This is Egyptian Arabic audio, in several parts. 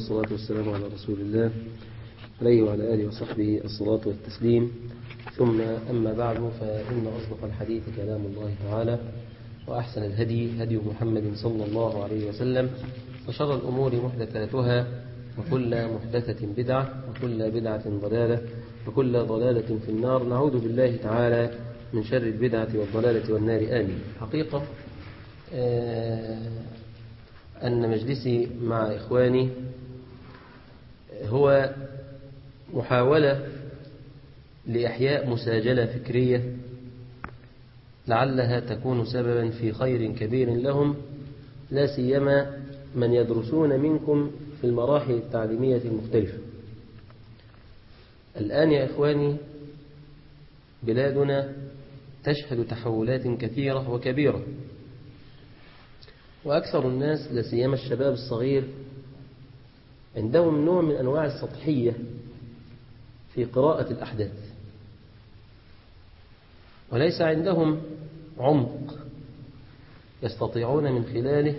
والصلاة والسلام على رسول الله عليه وعلى آله وصحبه الصلاة والتسليم ثم أما بعد فإن أصدق الحديث كلام الله تعالى وأحسن الهدي هدي محمد صلى الله عليه وسلم وشر الأمور محدثاتها وكل محدثة بدعة وكل بدعة ضلالة وكل ضلالة في النار نعوذ بالله تعالى من شر البدعة والضلالة والنار آمين حقيقة أن مجلسي مع إخواني هو محاولة لإحياء مساجلة فكرية لعلها تكون سببا في خير كبير لهم لا سيما من يدرسون منكم في المراحل التعليمية المختلفة الآن يا إخواني بلادنا تشهد تحولات كثيرة وكبيرة وأكثر الناس لا سيما الشباب الصغير عندهم نوع من أنواع السطحية في قراءة الأحداث وليس عندهم عمق يستطيعون من خلاله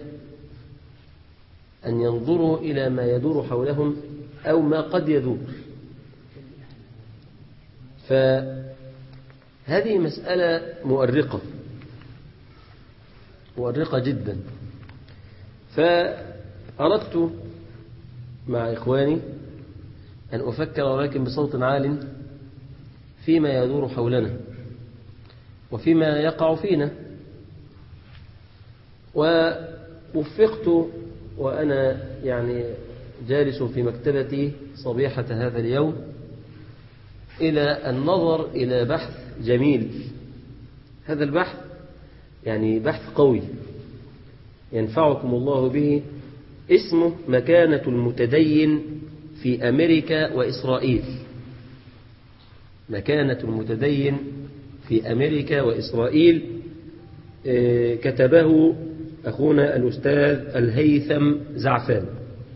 أن ينظروا إلى ما يدور حولهم أو ما قد يدور فهذه مسألة مؤرقة مؤرقة جدا فأردت مع إخواني أن أفكر ولكن بصوت عال فيما يدور حولنا وفيما يقع فينا ووفقت وأنا يعني جالس في مكتبتي صبيحة هذا اليوم إلى النظر إلى بحث جميل هذا البحث يعني بحث قوي ينفعكم الله به اسمه مكانة المتدين في أمريكا وإسرائيل مكانة المتدين في أمريكا وإسرائيل كتبه أخونا الأستاذ الهيثم زعفان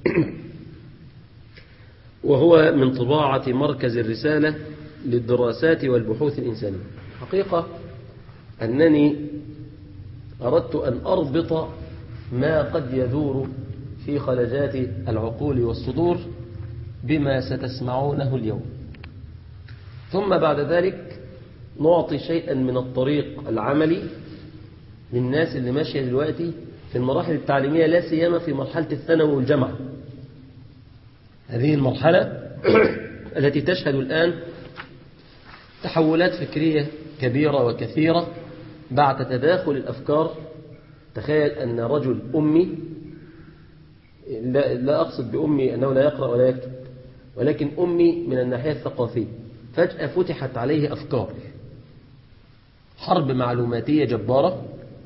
وهو من طباعة مركز الرسالة للدراسات والبحوث الإنسانية حقيقة أنني أردت أن أربط ما قد يدور في خلجات العقول والصدور بما ستسمعونه اليوم ثم بعد ذلك نعطي شيئا من الطريق العملي للناس اللي ماشية دلوقتي في المراحل التعليمية لا سيما في مرحلة الثانوي والجامعة هذه المرحلة التي تشهد الآن تحولات فكرية كبيرة وكثيرة بعد تداخل الأفكار تخيل أن رجل أمي لا, لا أقصد بأمي أنه لا يقرأ ولا يكتب ولكن أمي من الناحية الثقافية فجأة فتحت عليه أفكار حرب معلوماتية جبارة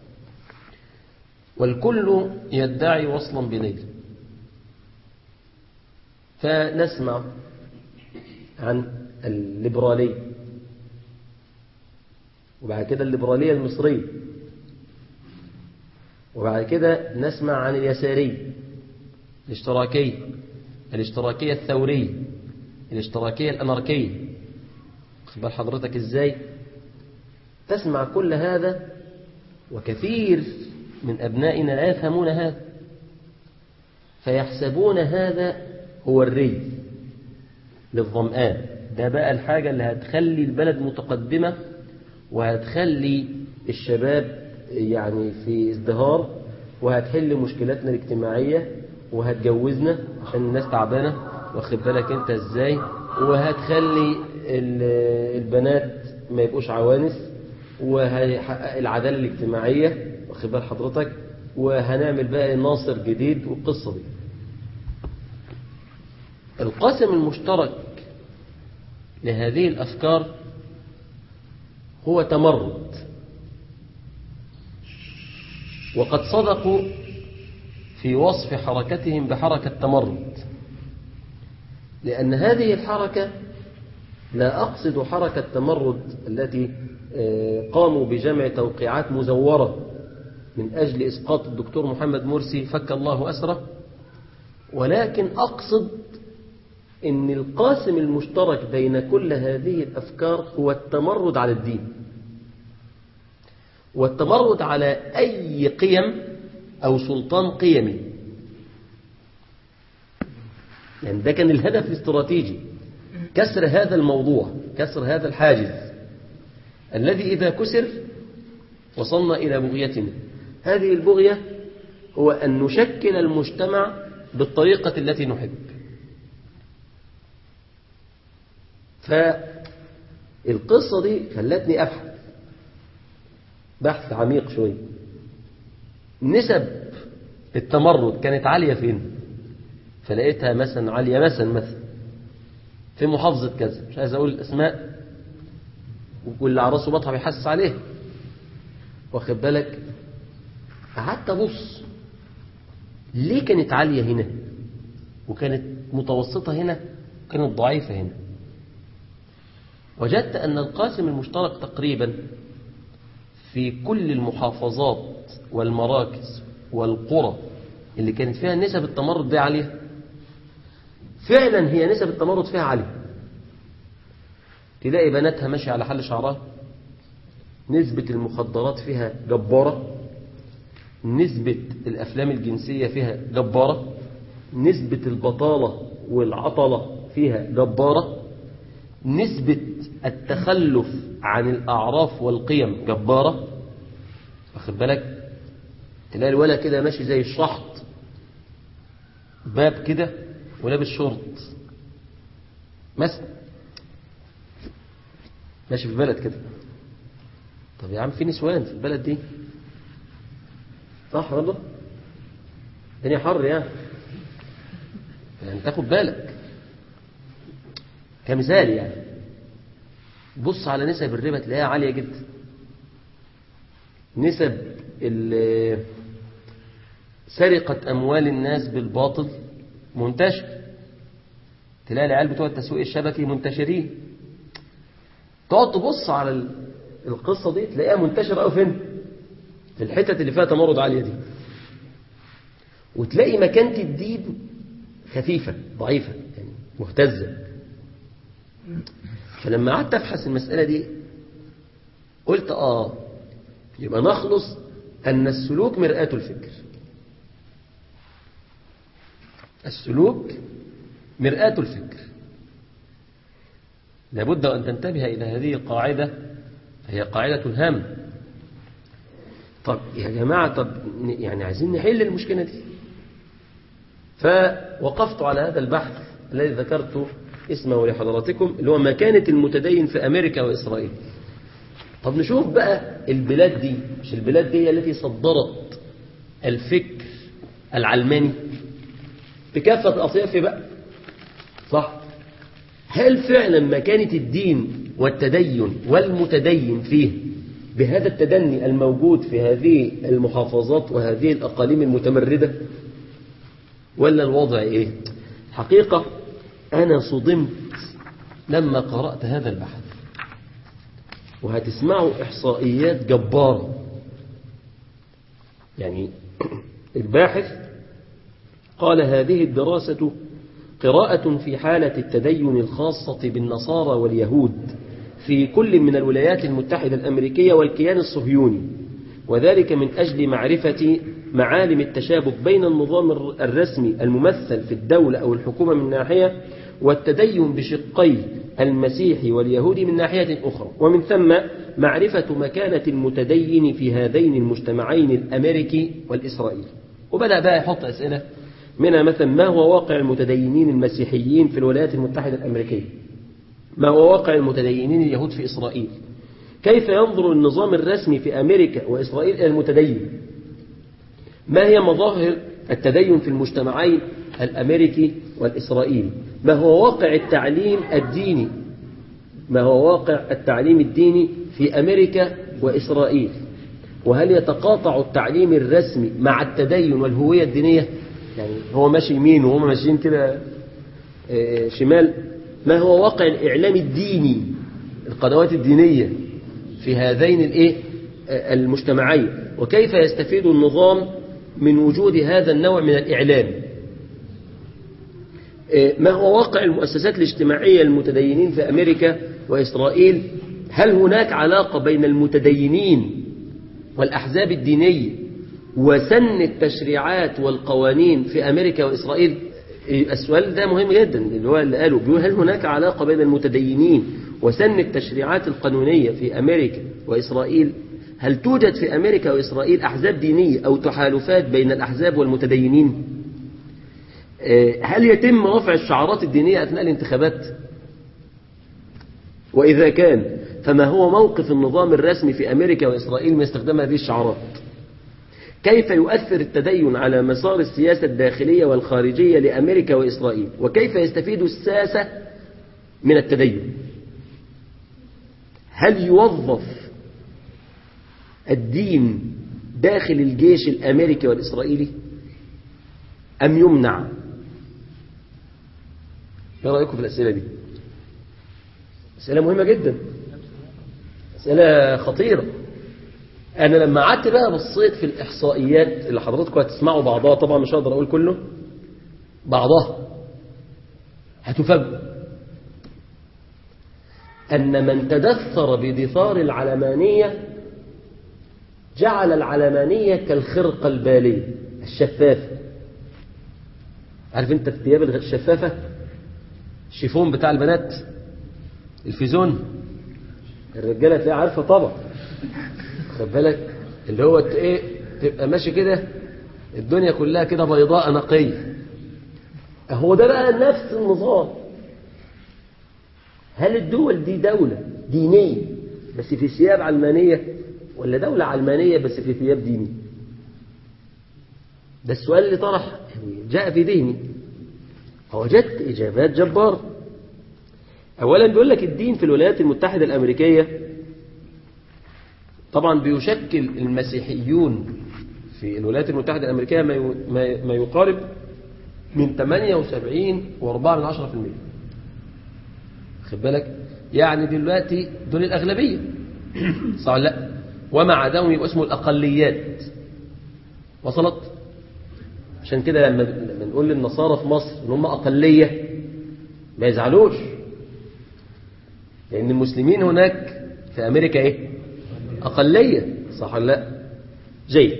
والكل يدعي وصلا بنيل فنسمع عن الليبرالية وبعد كده الليبرالية المصرية وبعد كده نسمع عن اليسارية الاشتراكية الاشتراكية الثورية الاشتراكية الأناركية خبر حضرتك ازاي تسمع كل هذا وكثير من أبنائنا لا يفهمون هذا فيحسبون هذا هو الري للظمآن ده بقى الحاجة اللي هتخلي البلد متقدمة وهتخلي الشباب يعني في ازدهار وهتحل مشكلاتنا الاجتماعية وهتجوزنا عشان الناس تعبانة واخد بالك انت ازاي وهتخلي البنات ما يبقوش عوانس وهيحقق العدالة الاجتماعية واخد بال حضرتك وهنعمل بقى ناصر جديد والقصة دي القاسم المشترك لهذه الأفكار هو تمرد وقد صدقوا في وصف حركتهم بحركة تمرد لأن هذه الحركة لا أقصد حركة تمرد التي قاموا بجمع توقيعات مزورة من أجل إسقاط الدكتور محمد مرسي فك الله أسره ولكن أقصد أن القاسم المشترك بين كل هذه الأفكار هو التمرد على الدين والتمرد على أي قيم أو سلطان قيمي يعني ده كان الهدف الاستراتيجي كسر هذا الموضوع كسر هذا الحاجز الذي إذا كسر وصلنا إلى بغيتنا هذه البغية هو أن نشكل المجتمع بالطريقة التي نحب فالقصة دي خلتني أبحث بحث عميق شوي نسب التمرد كانت عالية فين فلقيتها مثلا عالية مثلا مثلا في محافظة كذا مش عايز أقول الأسماء واللي على راسه بطها بيحسس عليه واخد بالك قعدت أبص ليه كانت عالية هنا وكانت متوسطة هنا وكانت ضعيفة هنا وجدت أن القاسم المشترك تقريبا في كل المحافظات والمراكز والقرى اللي كانت فيها نسب التمرد دي عالية فعلا هي نسب التمرد فيها عالية تلاقي بناتها ماشية على حل شعرها نسبة المخدرات فيها جبارة نسبة الأفلام الجنسية فيها جبارة نسبة البطالة والعطلة فيها جبارة نسبة التخلف عن الأعراف والقيم جبارة واخد بالك تلاقي الولد كده ماشي زي الشحط باب كده ولابس شورت مثلا ماشي في البلد كده طب يا عم في نسوان في البلد دي صح برضه الدنيا حر يعني يعني تاخد بالك كمثال يعني بص على نسب الربا تلاقيها عالية جدا نسب سرقة أموال الناس بالباطل منتشر تلاقي العيال بتوع التسويق الشبكي منتشرين تقعد تبص على القصة دي تلاقيها منتشرة أو فين في الحتت اللي فيها تمرد عالية دي وتلاقي مكانة الدين خفيفة ضعيفة يعني مهتزة فلما قعدت أبحث المسألة دي قلت آه يبقى نخلص أن السلوك مرآة الفكر السلوك مرآة الفكر لابد أن تنتبه إلى هذه القاعدة هي قاعدة هام طب يا جماعة طب يعني عايزين نحل المشكلة دي فوقفت على هذا البحث الذي ذكرت اسمه لحضراتكم اللي هو مكانة المتدين في أمريكا وإسرائيل طب نشوف بقى البلاد دي مش البلاد دي هي التي صدرت الفكر العلماني بكافة الأصياف بقى صح هل فعلا مكانة الدين والتدين والمتدين فيه بهذا التدني الموجود في هذه المحافظات وهذه الأقاليم المتمردة ولا الوضع إيه حقيقة أنا صدمت لما قرأت هذا البحث وهتسمعوا إحصائيات جبارة يعني الباحث قال هذه الدراسة قراءة في حالة التدين الخاصة بالنصارى واليهود في كل من الولايات المتحدة الأمريكية والكيان الصهيوني وذلك من أجل معرفة معالم التشابك بين النظام الرسمي الممثل في الدولة أو الحكومة من ناحية والتدين بشقي المسيحي واليهودي من ناحية أخرى ومن ثم معرفة مكانة المتدين في هذين المجتمعين الأمريكي والإسرائيلي وبدأ بقى يحط أسئلة منها مثلا ما هو واقع المتدينين المسيحيين في الولايات المتحدة الأمريكية ما هو واقع المتدينين اليهود في إسرائيل كيف ينظر النظام الرسمي في أمريكا وإسرائيل إلى المتدين ما هي مظاهر التدين في المجتمعين الأمريكي والإسرائيلي ما هو واقع التعليم الديني ما هو واقع التعليم الديني في أمريكا وإسرائيل وهل يتقاطع التعليم الرسمي مع التدين والهوية الدينية يعني هو ماشي يمين وهم ماشيين كده شمال ما هو واقع الإعلام الديني القنوات الدينية في هذين الايه المجتمعين وكيف يستفيد النظام من وجود هذا النوع من الإعلام ما هو واقع المؤسسات الاجتماعية المتدينين في أمريكا وإسرائيل هل هناك علاقة بين المتدينين والأحزاب الدينية وسن التشريعات والقوانين في أمريكا وإسرائيل السؤال ده مهم جدا اللي هو اللي قاله بيقول هل هناك علاقة بين المتدينين وسن التشريعات القانونية في أمريكا وإسرائيل هل توجد في أمريكا وإسرائيل أحزاب دينية أو تحالفات بين الأحزاب والمتدينين هل يتم رفع الشعارات الدينية أثناء الانتخابات وإذا كان فما هو موقف النظام الرسمي في أمريكا وإسرائيل من استخدام هذه الشعارات كيف يؤثر التدين على مسار السياسة الداخلية والخارجية لأمريكا وإسرائيل وكيف يستفيد الساسة من التدين هل يوظف الدين داخل الجيش الأمريكي والإسرائيلي أم يمنع ما رأيكم في الأسئلة دي أسئلة مهمة جدا أسئلة خطيرة أنا لما قعدت بقى بصيت في الإحصائيات اللي حضراتكم هتسمعوا بعضها طبعا مش هقدر أقول كله بعضها هتفاجئوا أن من تدثر بدثار العلمانية جعل العلمانية كالخرقة البالية الشفافة عارف انت الثياب الشفافة الشيفون بتاع البنات الفيزون الرجالة تلاقيها عارفة طبعا خد بالك اللي هو ايه تبقى ماشي كده الدنيا كلها كده بيضاء نقية هو ده بقى نفس النظام هل الدول دي دولة دينية بس في ثياب علمانية ولا دولة علمانية بس في ثياب ديني ده السؤال اللي طرح يعني جاء في ذهني فوجدت إجابات جبارة أولا بيقول لك الدين في الولايات المتحدة الأمريكية طبعا بيشكل المسيحيون في الولايات المتحدة الأمريكية ما يقارب من 78 و4 من 10% خد بالك يعني دلوقتي دول الأغلبية صح لا وما عداهم يبقى اسمه الأقليات وصلت عشان كده لما لما نقول للنصارى في مصر ان هم أقلية ما يزعلوش لأن المسلمين هناك في أمريكا إيه أقلية صح ولا لا جيد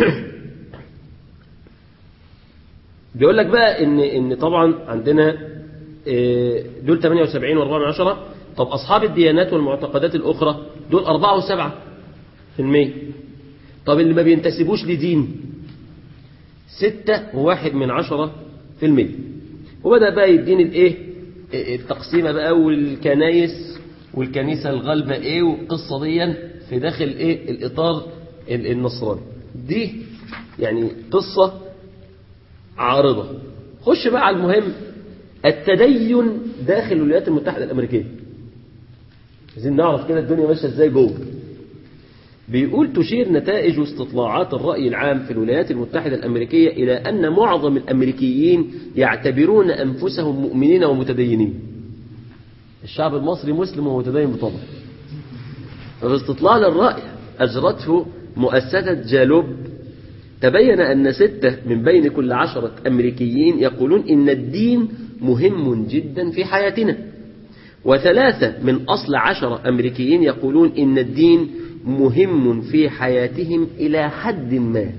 بيقول لك بقى ان ان طبعا عندنا دول 78 و4 من عشرة طب أصحاب الديانات والمعتقدات الأخرى دول 4 و7 في المية طب اللي ما بينتسبوش لدين ستة وواحد من عشرة في المية وبدأ بقى يدين الايه التقسيمة بقى والكنايس والكنيسة الغالبة ايه والقصة دي في داخل ايه الاطار النصراني دي يعني قصة عارضة خش بقى على المهم التدين داخل الولايات المتحدة الأمريكية عايزين نعرف كده الدنيا ماشية ازاي جوه بيقول تشير نتائج استطلاعات الرأي العام في الولايات المتحدة الأمريكية إلى أن معظم الأمريكيين يعتبرون أنفسهم مؤمنين ومتدينين الشعب المصري مسلم ومتدين بطبع ففي استطلاع للرأي أجرته مؤسسة جالوب تبين أن ستة من بين كل عشرة أمريكيين يقولون إن الدين مهم جدا في حياتنا وثلاثة من أصل عشرة أمريكيين يقولون إن الدين مهم في حياتهم إلى حد ما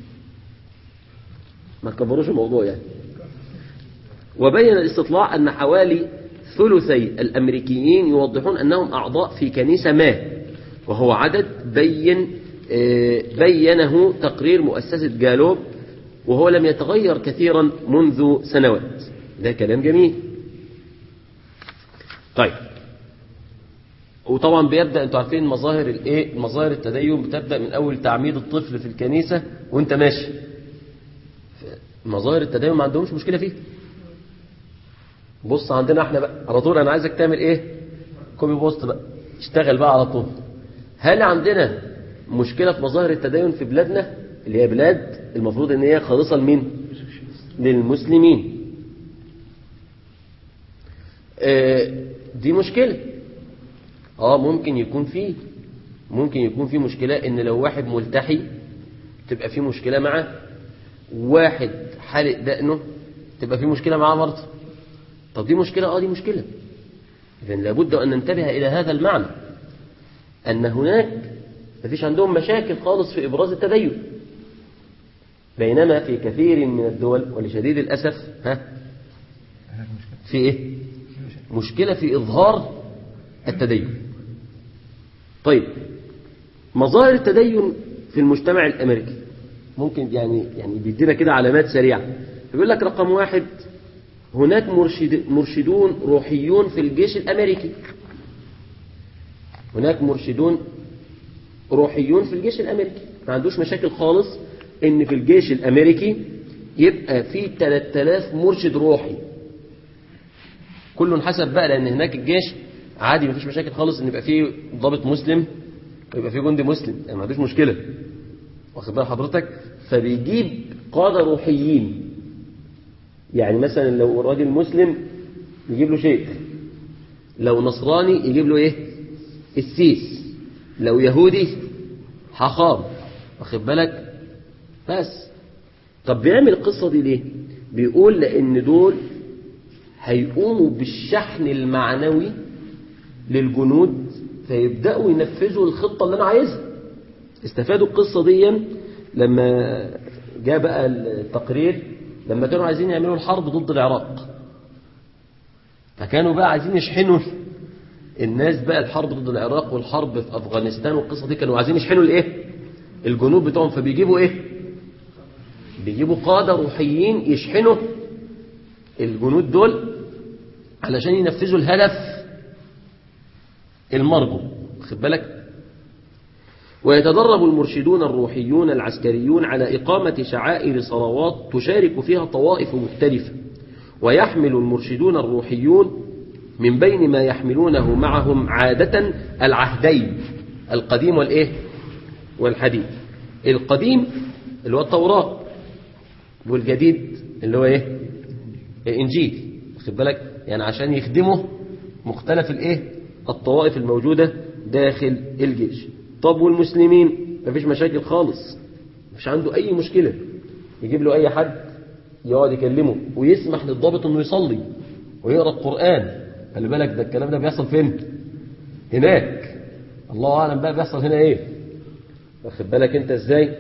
ما كبروش الموضوع يعني وبين الاستطلاع أن حوالي ثلثي الأمريكيين يوضحون أنهم أعضاء في كنيسة ما وهو عدد بين بينه تقرير مؤسسة جالوب وهو لم يتغير كثيرا منذ سنوات ده كلام جميل طيب وطبعا بيبدا انتوا عارفين مظاهر الايه مظاهر التدين بتبدا من اول تعميد الطفل في الكنيسه وانت ماشي مظاهر التدين ما عندهمش مشكله فيه بص عندنا احنا بقى على طول انا عايزك تعمل ايه كوبي بوست بقى اشتغل بقى على طول هل عندنا مشكله في مظاهر التدين في بلادنا اللي هي بلاد المفروض ان هي خالصه لمين للمسلمين اه دي مشكله اه ممكن يكون فيه ممكن يكون في مشكلة ان لو واحد ملتحي تبقى في مشكلة معاه واحد حالق دقنه تبقى في مشكلة معاه برضه طب دي مشكلة اه دي مشكلة اذا لابد ان ننتبه الى هذا المعنى ان هناك مفيش عندهم مشاكل خالص في ابراز التدين بينما في كثير من الدول ولشديد الاسف ها في إيه مشكلة في إظهار التدين طيب مظاهر التدين في المجتمع الأمريكي ممكن يعني يعني بيدينا كده علامات سريعة بيقول لك رقم واحد هناك مرشد مرشدون روحيون في الجيش الأمريكي هناك مرشدون روحيون في الجيش الأمريكي ما عندوش مشاكل خالص إن في الجيش الأمريكي يبقى في 3000 مرشد روحي كله حسب بقى لأن هناك الجيش عادي مفيش مشاكل خالص إن يبقى فيه ضابط مسلم ويبقى فيه جندي مسلم يعني ما عندوش مشكلة واخد بال حضرتك فبيجيب قادة روحيين يعني مثلا لو راجل مسلم يجيب له شيخ لو نصراني يجيب له ايه السيس لو يهودي حخام واخد بالك بس طب بيعمل القصة دي ليه بيقول لان دول هيقوموا بالشحن المعنوي للجنود فيبدأوا ينفذوا الخطة اللي انا عايزها استفادوا القصة دي لما جاء بقى التقرير لما كانوا عايزين يعملوا الحرب ضد العراق فكانوا بقى عايزين يشحنوا الناس بقى الحرب ضد العراق والحرب في أفغانستان والقصة دي كانوا عايزين يشحنوا الايه الجنوب بتوعهم فبيجيبوا ايه بيجيبوا قادة روحيين يشحنوا الجنود دول علشان ينفذوا الهدف المرجو خد بالك ويتدرب المرشدون الروحيون العسكريون على إقامة شعائر صلوات تشارك فيها طوائف مختلفة ويحمل المرشدون الروحيون من بين ما يحملونه معهم عادة العهدين القديم والإيه والحديث القديم اللي هو التوراة والجديد اللي هو إيه الإنجيل خد بالك يعني عشان يخدموا مختلف الإيه الطوائف الموجودة داخل الجيش طب والمسلمين مفيش مشاكل خالص مش عنده أي مشكلة يجيب له أي حد يقعد يكلمه ويسمح للضابط انه يصلي ويقرأ القرآن خلي بالك ده الكلام ده بيحصل فين هناك الله أعلم بقى بيحصل هنا ايه واخد بالك انت ازاي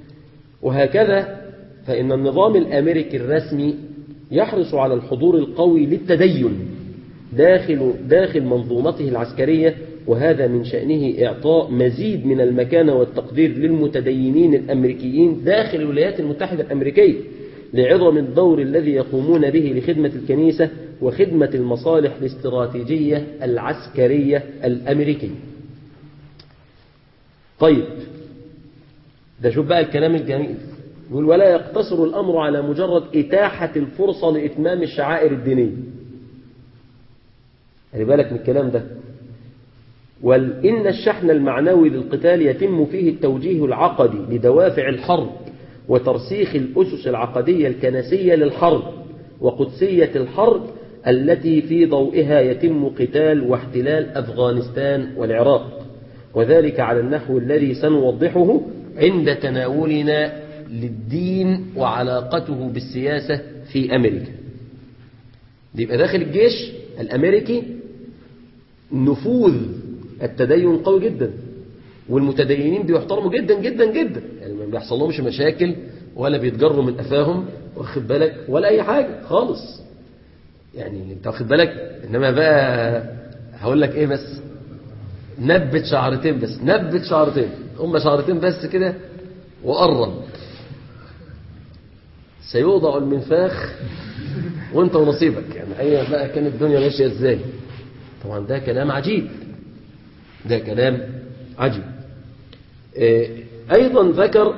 وهكذا فإن النظام الأمريكي الرسمي يحرص على الحضور القوي للتدين داخل داخل منظومته العسكرية وهذا من شأنه إعطاء مزيد من المكانة والتقدير للمتدينين الأمريكيين داخل الولايات المتحدة الأمريكية لعظم الدور الذي يقومون به لخدمة الكنيسة وخدمة المصالح الاستراتيجية العسكرية الأمريكية طيب ده شوف بقى الكلام الجميل يقول ولا يقتصر الأمر على مجرد إتاحة الفرصة لإتمام الشعائر الدينية خلي بالك من الكلام ده وإن الشحن المعنوي للقتال يتم فيه التوجيه العقدي لدوافع الحرب وترسيخ الأسس العقدية الكنسية للحرب وقدسية الحرب التي في ضوئها يتم قتال واحتلال أفغانستان والعراق وذلك على النحو الذي سنوضحه عند تناولنا للدين وعلاقته بالسياسة في أمريكا يبقى داخل الجيش الأمريكي نفوذ التدين قوي جدا والمتدينين بيحترموا جدا جدا جدا يعني ما بيحصل لهمش مشاكل ولا بيتجروا من قفاهم واخد بالك ولا اي حاجه خالص يعني انت واخد بالك انما بقى هقول لك ايه بس نبت شعرتين بس نبت شعرتين هم شعرتين بس كده وقرب سيوضع المنفاخ وانت ونصيبك يعني هي بقى كانت الدنيا ماشيه ازاي طبعا ده كلام عجيب ده كلام عجيب أيضا ذكر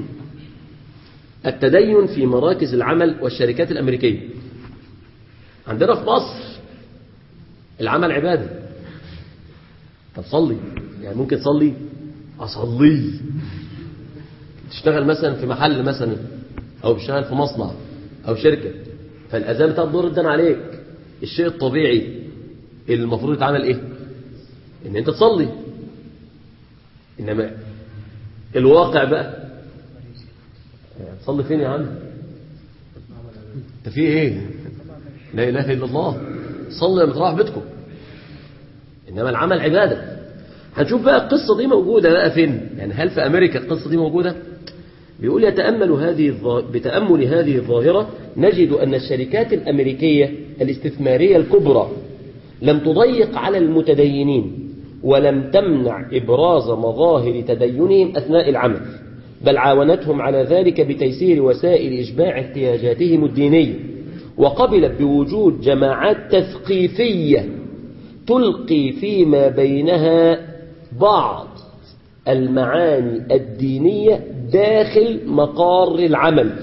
التدين في مراكز العمل والشركات الأمريكية عندنا في مصر العمل عبادة طب صلي يعني ممكن تصلي أصلي تشتغل مثلا في محل مثلا أو بتشتغل في مصنع أو شركة فالأذان بتاع الدور الدن عليك الشيء الطبيعي اللي المفروض يتعمل إيه إن أنت تصلي إنما الواقع بقى تصلي فين يا عم انت في ايه لا اله الا الله صلي لما تروح بيتكم انما العمل عباده هنشوف بقى القصه دي موجوده بقى فين يعني هل في امريكا القصه دي موجوده بيقول يتامل هذه الظا... بتامل هذه الظاهره نجد ان الشركات الامريكيه الاستثمارية الكبرى لم تضيق على المتدينين ولم تمنع إبراز مظاهر تدينهم أثناء العمل بل عاونتهم على ذلك بتيسير وسائل إشباع احتياجاتهم الدينية وقبلت بوجود جماعات تثقيفية تلقي فيما بينها بعض المعاني الدينية داخل مقار العمل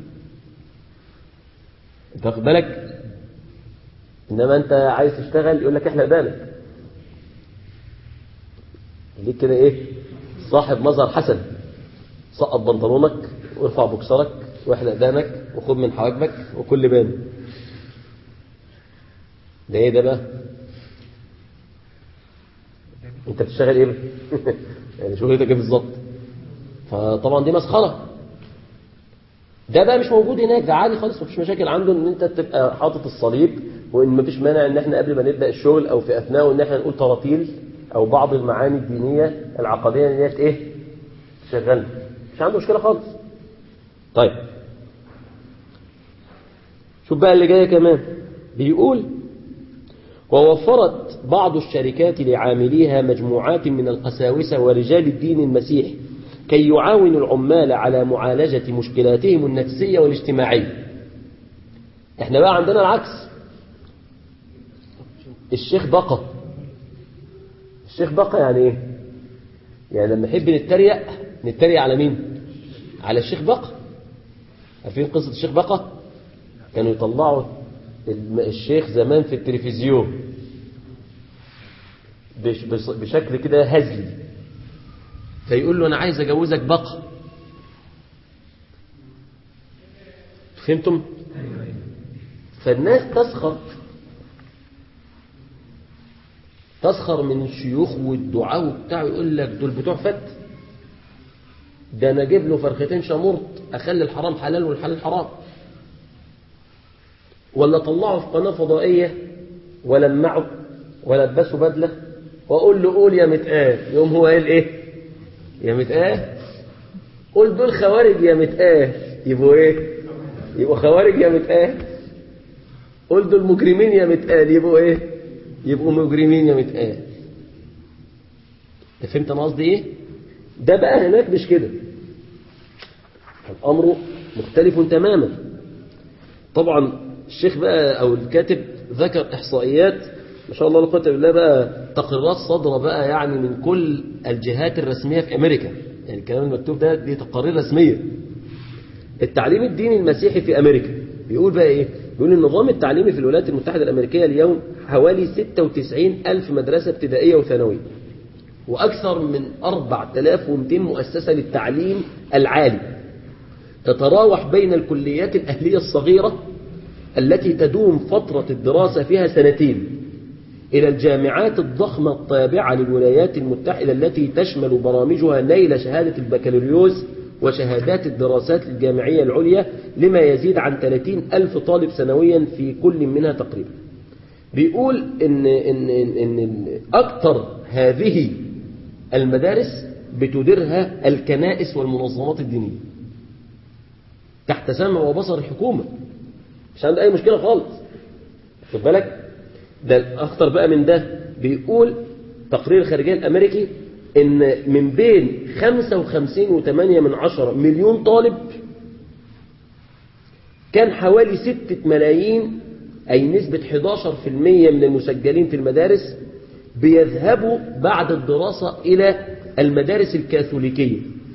انت واخد بالك انما انت عايز تشتغل يقول لك احنا بالك ليك كده ايه صاحب مظهر حسن سقط بنطلونك وارفع بوكسرك واحلق دانك وخد من حواجبك وكل بان ده ايه ده بقى انت بتشتغل ايه يعني شغلتك ايه بالظبط فطبعا دي مسخره ده بقى مش موجود هناك ده عادي خالص مفيش مشاكل عنده ان انت تبقى حاطط الصليب وان مفيش مانع ان احنا قبل ما نبدا الشغل او في اثناءه ان احنا نقول تراتيل او بعض المعاني الدينيه العقديه ان هي ايه شغاله مش عنده مشكله خالص طيب شوف بقى اللي جايه كمان بيقول ووفرت بعض الشركات لعامليها مجموعات من القساوسة ورجال الدين المسيحي كي يعاونوا العمال على معالجة مشكلاتهم النفسية والاجتماعية احنا بقى عندنا العكس الشيخ بقى الشيخ بقى يعني ايه يعني لما نحب نتريق نتريق على مين على الشيخ بقى عارفين قصة الشيخ بقى كانوا يطلعوا الشيخ زمان في التلفزيون بشكل كده هزلي فيقول له أنا عايز أجوزك بقى فهمتم؟ فالناس تسخر تسخر من الشيوخ والدعاء وبتاع يقول لك دول بتوع فت ده انا اجيب له فرختين شمرط اخلي الحرام حلال والحلال حرام ولا طلعه في قناة فضائية ولمعه ولبسه بدلة وأقول له قول يا متقاه يوم هو قال إيه يا متقاه قول دول خوارج يا متقاه يبقوا إيه يبقوا خوارج يا متقاه قول دول مجرمين يا متقال يبقوا إيه يبقوا مجرمين يا متقاه فهمت انا قصدي إيه ده بقى هناك مش كده الأمر مختلف تماما طبعا الشيخ بقى أو الكاتب ذكر إحصائيات ما شاء الله لا قوه بالله بقى تقريرات صادرة بقى يعني من كل الجهات الرسمية في أمريكا يعني الكلام المكتوب ده دي تقارير رسمية التعليم الديني المسيحي في أمريكا بيقول بقى إيه بيقول النظام التعليمي في الولايات المتحدة الأمريكية اليوم حوالي 96 ألف مدرسة ابتدائية وثانوية وأكثر من 4200 مؤسسة للتعليم العالي تتراوح بين الكليات الأهلية الصغيرة التي تدوم فترة الدراسة فيها سنتين إلى الجامعات الضخمة التابعة للولايات المتحدة التي تشمل برامجها نيل شهادة البكالوريوس وشهادات الدراسات الجامعية العليا لما يزيد عن 30 ألف طالب سنويا في كل منها تقريبا بيقول إن, إن, إن, إن أكثر هذه المدارس بتديرها الكنائس والمنظمات الدينية تحت سمع وبصر الحكومة مش عنده أي مشكلة خالص خد بالك ده أخطر بقى من ده بيقول تقرير الخارجية الأمريكي إن من بين 55 و8 من عشرة مليون طالب كان حوالي 6 ملايين أي نسبة 11% من المسجلين في المدارس بيذهبوا بعد الدراسة إلى المدارس الكاثوليكية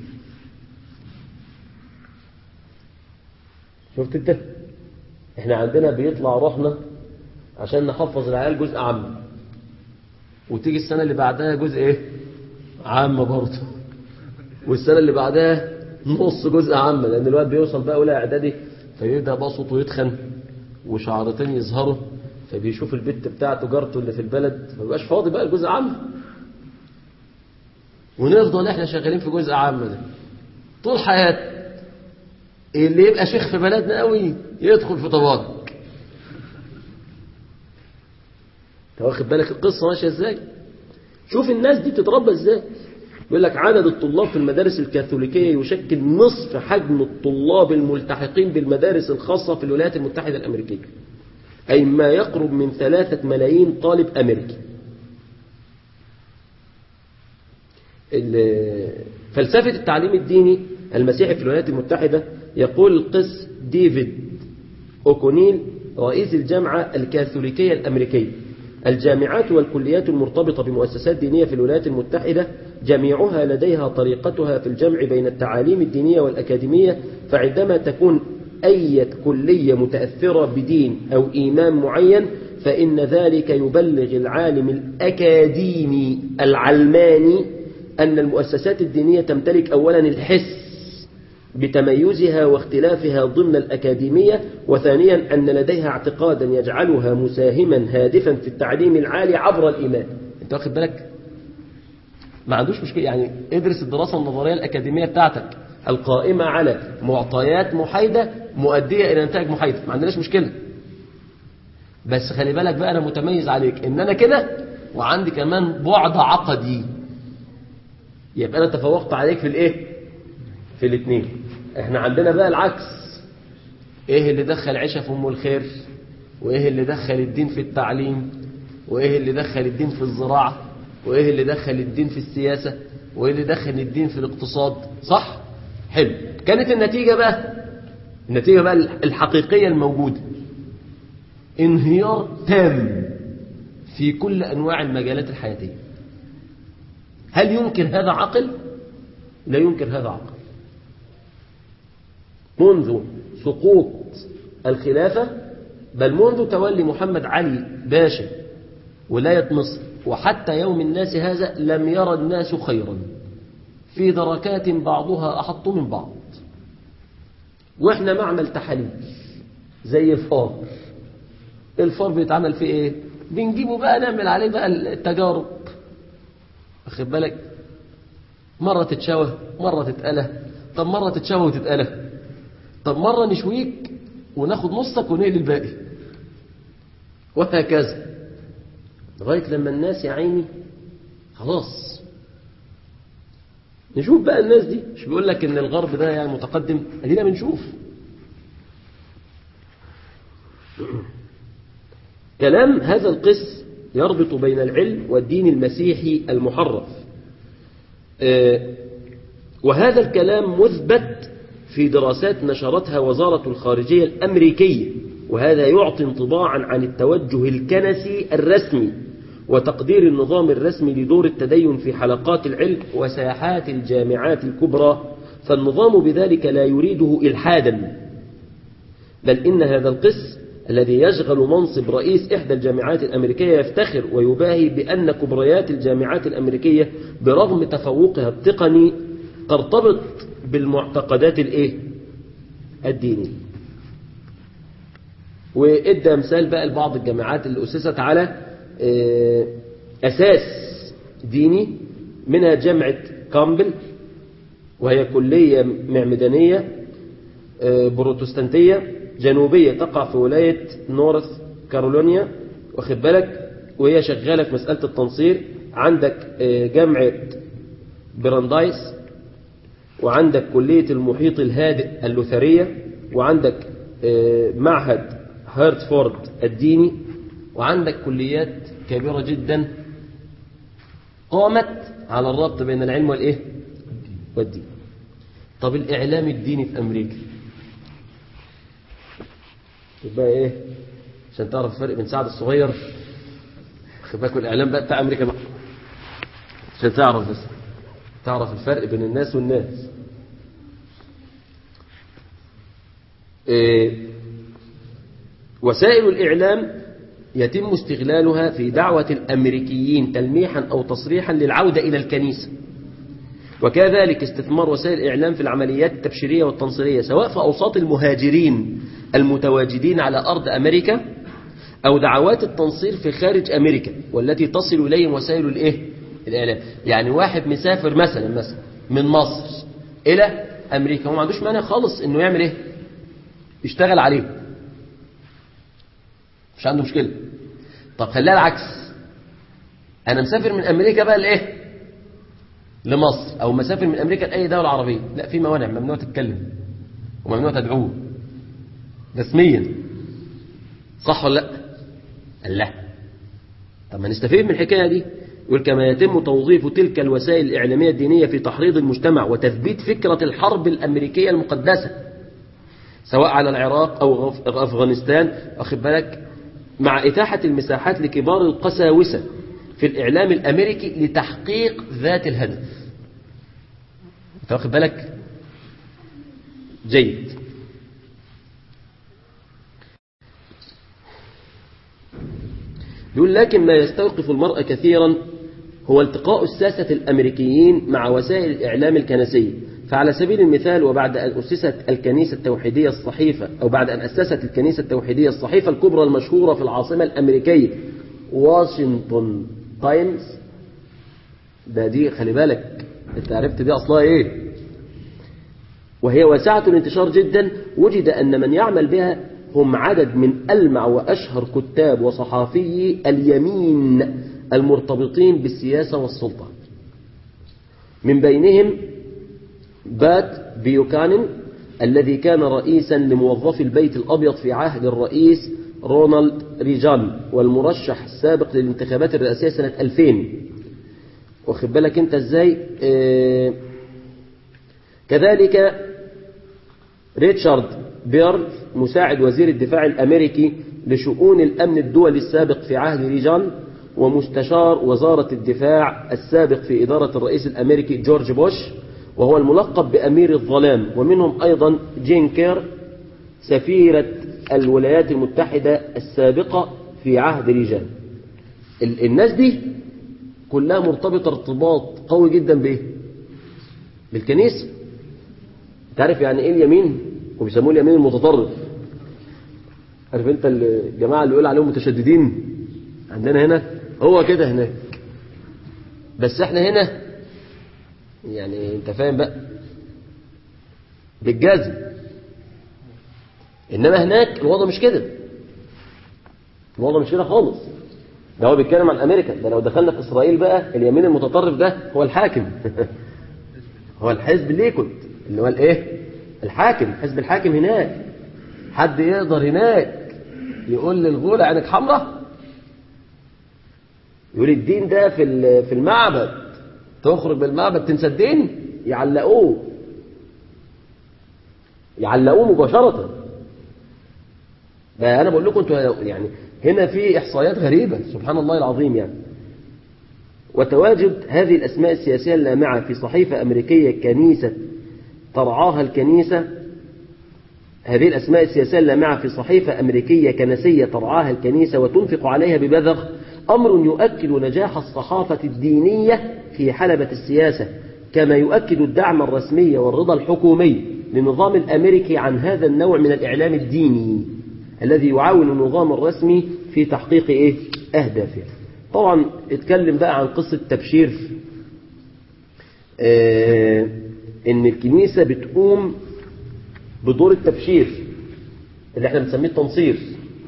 شفت انت احنا عندنا بيطلع روحنا عشان نحفظ العيال جزء عام وتيجي السنة اللي بعدها جزء ايه عامة برضه والسنة اللي بعدها نص جزء عامة لأن الواد بيوصل بقى أولى إعدادي فيبدأ بقى صوته يتخن وشعرتين يظهروا فبيشوف البت بتاعته جارته اللي في البلد ما بيبقاش فاضي بقى الجزء عام ونفضل احنا شغالين في جزء عام ده طول حياتنا اللي يبقى شيخ في بلدنا قوي يدخل في طباق انت واخد بالك القصه ماشيه ازاي شوف الناس دي بتتربى ازاي يقول لك عدد الطلاب في المدارس الكاثوليكيه يشكل نصف حجم الطلاب الملتحقين بالمدارس الخاصه في الولايات المتحده الامريكيه أي ما يقرب من ثلاثة ملايين طالب أمريكي فلسفة التعليم الديني المسيحي في الولايات المتحدة يقول القس ديفيد أوكونيل رئيس الجامعة الكاثوليكية الأمريكية الجامعات والكليات المرتبطة بمؤسسات دينية في الولايات المتحدة جميعها لديها طريقتها في الجمع بين التعاليم الدينية والأكاديمية فعندما تكون أي كلية متأثرة بدين أو إيمان معين فإن ذلك يبلغ العالم الأكاديمي العلماني أن المؤسسات الدينية تمتلك أولا الحس بتميزها واختلافها ضمن الأكاديمية وثانيا أن لديها اعتقادا يجعلها مساهما هادفا في التعليم العالي عبر الإيمان انت واخد بالك ما عندوش مشكلة يعني ادرس الدراسة النظرية الأكاديمية بتاعتك القائمة على معطيات محايدة مؤدية إلى نتائج محايدة ما عندناش مشكلة بس خلي بالك بقى أنا متميز عليك إن أنا كده وعندي كمان بعد عقدي يبقى أنا تفوقت عليك في الإيه في الاثنين احنا عندنا بقى العكس ايه اللي دخل عيشة في ام الخير وايه اللي دخل الدين في التعليم وايه اللي دخل الدين في الزراعة وايه اللي دخل الدين في السياسة وايه اللي دخل الدين في الاقتصاد صح حلو كانت النتيجة بقى النتيجة بقى الحقيقية الموجودة انهيار تام في كل انواع المجالات الحياتية هل يمكن هذا عقل لا يمكن هذا عقل منذ سقوط الخلافة بل منذ تولي محمد علي باشا ولاية مصر وحتى يوم الناس هذا لم يرى الناس خيرا في دركات بعضها أحط من بعض وإحنا معمل تحاليل زي الفار الفار بيتعمل في إيه بنجيبه بقى نعمل عليه بقى التجارب واخد بالك مرة تتشوه مرة تتقله طب مرة تتشوه وتتقله طب مرة نشويك وناخد نصك ونقل الباقي وهكذا لغاية لما الناس يا عيني خلاص نشوف بقى الناس دي مش بيقول لك ان الغرب ده يعني متقدم ادينا بنشوف كلام هذا القس يربط بين العلم والدين المسيحي المحرف وهذا الكلام مثبت في دراسات نشرتها وزارة الخارجية الأمريكية وهذا يعطي انطباعا عن التوجه الكنسي الرسمي وتقدير النظام الرسمي لدور التدين في حلقات العلم وساحات الجامعات الكبرى فالنظام بذلك لا يريده إلحادا بل إن هذا القس الذي يشغل منصب رئيس إحدى الجامعات الأمريكية يفتخر ويباهي بأن كبريات الجامعات الأمريكية برغم تفوقها التقني ترتبط بالمعتقدات الايه الدينية وادى مثال بقى لبعض الجامعات اللي أسست على أساس ديني منها جامعة كامبل وهي كلية معمدانية بروتستانتية جنوبية تقع في ولاية نورث كارولينيا واخد بالك وهي شغالة في مسألة التنصير عندك جامعة براندايس وعندك كلية المحيط الهادئ اللوثرية وعندك معهد هيرتفورد الديني وعندك كليات كبيرة جدا قامت على الربط بين العلم والإيه والدين طب الإعلام الديني في أمريكا يبقى إيه عشان تعرف الفرق بين سعد الصغير خد بالك الإعلام بقى بتاع أمريكا بقى عشان تعرف بس تعرف الفرق بين الناس والناس إيه وسائل الإعلام يتم استغلالها في دعوة الأمريكيين تلميحا أو تصريحا للعودة إلى الكنيسة وكذلك استثمار وسائل الإعلام في العمليات التبشيرية والتنصيرية سواء في أوساط المهاجرين المتواجدين على أرض أمريكا أو دعوات التنصير في خارج أمريكا والتي تصل إليهم وسائل الإيه؟ الإعلام يعني واحد مسافر مثلا مثلا من مصر إلى أمريكا هو ما عندوش مانع خالص إنه يعمل إيه يشتغل عليه مش عنده مشكلة طب خليها العكس أنا مسافر من أمريكا بقى لإيه لمصر أو مسافر من أمريكا لأي دولة عربية لا في موانع ممنوع تتكلم وممنوع تدعوه رسميا صح ولا لا قال لا طب ما نستفيد من الحكاية دي يقول كما يتم توظيف تلك الوسائل الإعلامية الدينية في تحريض المجتمع وتثبيت فكرة الحرب الأمريكية المقدسة سواء على العراق أو غف- أفغانستان أخذ بالك مع إتاحة المساحات لكبار القساوسة في الإعلام الأمريكي لتحقيق ذات الهدف أنت واخد بالك جيد يقول لكن ما يستوقف المرأة كثيرا هو التقاء الساسة الأمريكيين مع وسائل الإعلام الكنسية فعلى سبيل المثال وبعد أن أسست الكنيسة التوحيدية الصحيفة أو بعد أن أسست الكنيسة التوحيدية الصحيفة الكبرى المشهورة في العاصمة الأمريكية واشنطن تايمز ده دي خلي بالك انت عرفت دي أصلها إيه وهي واسعة الانتشار جدا وجد أن من يعمل بها هم عدد من ألمع وأشهر كتاب وصحافي اليمين المرتبطين بالسياسة والسلطة من بينهم بات بيوكانن الذي كان رئيسا لموظفي البيت الأبيض في عهد الرئيس رونالد ريجان والمرشح السابق للانتخابات الرئاسية سنة 2000 واخد بالك انت ازاي اه كذلك ريتشارد بيرد مساعد وزير الدفاع الأمريكي لشؤون الأمن الدولي السابق في عهد ريجان ومستشار وزارة الدفاع السابق في إدارة الرئيس الأمريكي جورج بوش وهو الملقب بأمير الظلام ومنهم أيضا جين كير سفيرة الولايات المتحدة السابقة في عهد ريجان ال- الناس دي كلها مرتبطة ارتباط قوي جدا بإيه؟ بالكنيسة تعرف يعني ايه اليمين وبيسموه اليمين المتطرف عارف انت الجماعة اللي يقول عليهم متشددين عندنا هنا هو كده هناك بس احنا هنا يعني انت فاهم بقى بالجزم انما هناك الوضع مش كده الوضع مش كده خالص ده هو بيتكلم عن امريكا ده لو دخلنا في اسرائيل بقى اليمين المتطرف ده هو الحاكم هو الحزب ليكود اللي هو الايه الحاكم حزب الحاكم هناك حد يقدر هناك يقول للغولة عينك حمراء يقول الدين ده في ال- في المعبد تخرج بالمعبد تنسى الدين يعلقوه يعلقوه مباشرة ده انا بقول لكم انتوا يعني هنا في احصائيات غريبة سبحان الله العظيم يعني وتواجد هذه الأسماء السياسية اللامعة في صحيفة أمريكية كنيسة ترعاها الكنيسة هذه الأسماء السياسية اللامعة في صحيفة أمريكية كنسية ترعاها الكنيسة وتنفق عليها ببذخ أمر يؤكد نجاح الصحافة الدينية في حلبة السياسة كما يؤكد الدعم الرسمي والرضا الحكومي للنظام الأمريكي عن هذا النوع من الإعلام الديني الذي يعاون النظام الرسمي في تحقيق إيه؟ أهدافه طبعا اتكلم بقى عن قصة تبشير آه ان الكنيسة بتقوم بدور التبشير اللي احنا بنسميه التنصير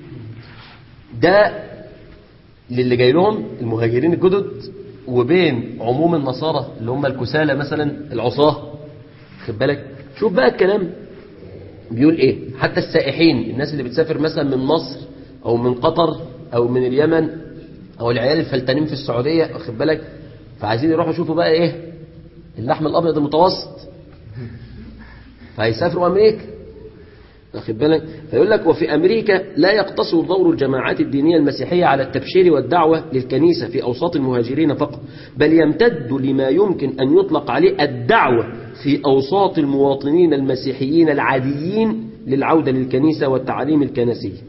ده للي جاي لهم المهاجرين الجدد وبين عموم النصارى اللي هم الكسالى مثلا العصاة خد بالك شوف بقى الكلام بيقول ايه حتى السائحين الناس اللي بتسافر مثلا من مصر او من قطر او من اليمن او العيال الفلتانين في السعودية واخد بالك فعايزين يروحوا يشوفوا بقى ايه اللحم الابيض المتوسط فهيسافروا امريكا واخد بالك فيقول لك وفي امريكا لا يقتصر دور الجماعات الدينيه المسيحيه على التبشير والدعوه للكنيسه في اوساط المهاجرين فقط بل يمتد لما يمكن ان يطلق عليه الدعوه في اوساط المواطنين المسيحيين العاديين للعوده للكنيسه والتعاليم الكنسيه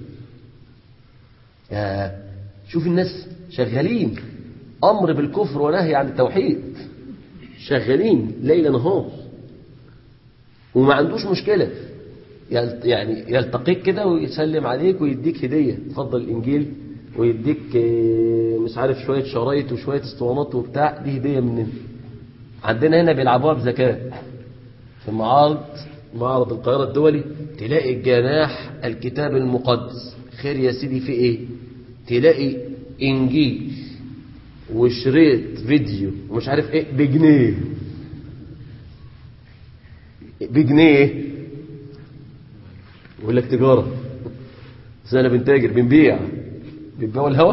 يا شوف الناس شغالين امر بالكفر ونهي عن التوحيد شغالين ليل نهار وما عندوش مشكله يعني يلتقيك كده ويسلم عليك ويديك هدية تفضل الإنجيل ويديك مش عارف شوية شرايط وشوية اسطوانات وبتاع دي هدية مننا عندنا هنا بيلعبوها بذكاء في معارض معرض القاهرة الدولي تلاقي الجناح الكتاب المقدس خير يا سيدي في ايه تلاقي انجيل وشريط فيديو ومش عارف ايه بجنيه بجنيه يقول لك تجارة بس انا بنتاجر بنبيع بيبيعوا الهوا